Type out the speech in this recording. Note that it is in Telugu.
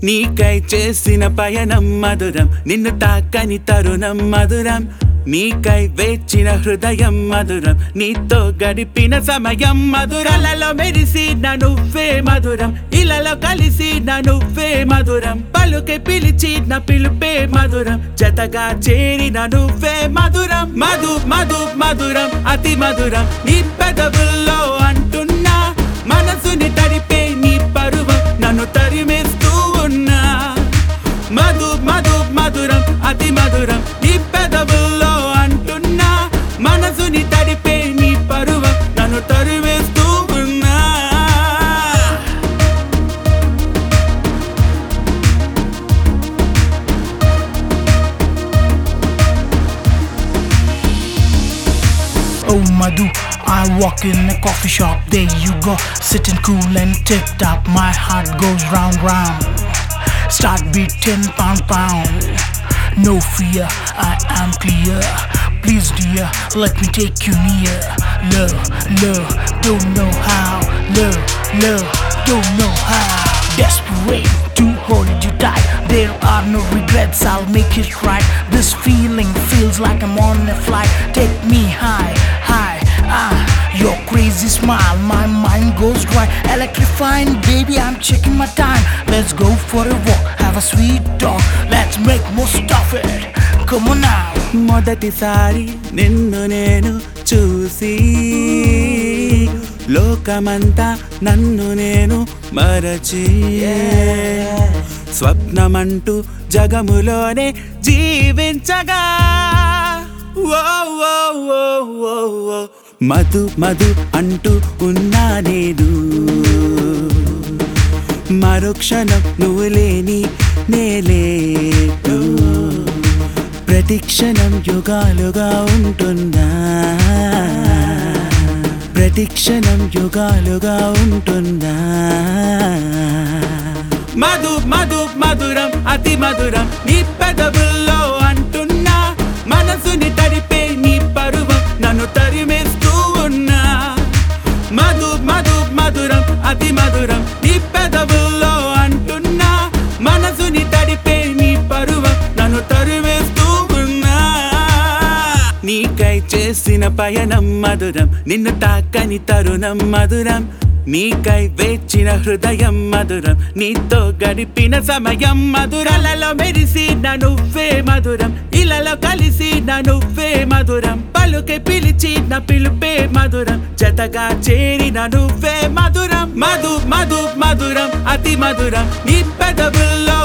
నీకై చేసిన పయనం మధురం నిన్ను తాకని తరుణం మధురం నీకై వేచిన హృదయం మధురం నీతో గడిపిన సమయం మధురలలో మెరిసి నువ్వే మధురం ఇలలో కలిసి నువ్వే మధురం పలుకే పిలిచి నా పిలుపే మధురం జతగా చేరిన నువ్వే మధురం మధు మధు మధురం అతి మధురం నీ పెదవుల్లో అంటున్నా మనసుని తడిపే నీ పరువం నన్ను తరిమేస్తూ ఉన్నా మధు మధు మధురం అతి మధురం నీ పెదవుల్లో అంటున్నా మనసుని తడిపే నీ పరువం నన్ను తరివేస్తూ ఉన్నా Oh Madhu, I walk in a coffee shop, there you go, sitting cool and tipped up. My heart goes round round. Start beating pound pound. No fear, I am clear. Please dear, let me take you near. Love, love, don't know how. Love, love, don't know how. Desperate to hold you tight. There are no regrets, I'll make it right. This feeling feels like I'm on a flight. Take me high, high, ah. Your crazy smile, my mind goes dry. Electrifying, baby, I'm checking my time. Let's go for a walk, have a sweet talk. Let's make most of it. Come on now. మొదటిసారి నిన్ను నేను చూసి లోకమంతా నన్ను నేను మరచి స్వప్నమంటూ జగములోనే జీవించగా ఓ ఓ ఓ ఓ ఓ. మధు మధు అంటూ ఉన్నా నేను మరుక్షణం నువ్వు లేని నేలేదు ప్రతిక్షణం యుగాలుగా ఉంటున్నా ప్రతిక్షణం యుగాలుగా ఉంటున్నా మధు మధు మధురం అతి మధురం నీ పెదవుల్లో అంటున్నా మనసుని తడిపే నీ పరువం నన్ను తరిమేస్తూ ఉన్నా మధు మధు మధురం అతి మధురం నీ పెదవుల్లో అంటున్నా మనసుని తడిపే నీ పరువం నన్ను తరివేస్తూ ఉన్నా నీకై చేసిన పయనం మధురం నిన్ను తాకని తరుణం మధురం నీకై వేచిన హృదయం మధురం నీతో గడిపిన సమయం మధురలలో మెరిసి నువ్వే మధురం ఇలలో కలిసి నువ్వే మధురం పలుకే పిలిచి నా పిలుపే మధురం జతగా చేరిన నువ్వే మధురం మధు మధు మధురం అతి మధురం నీ పెదవుల్లో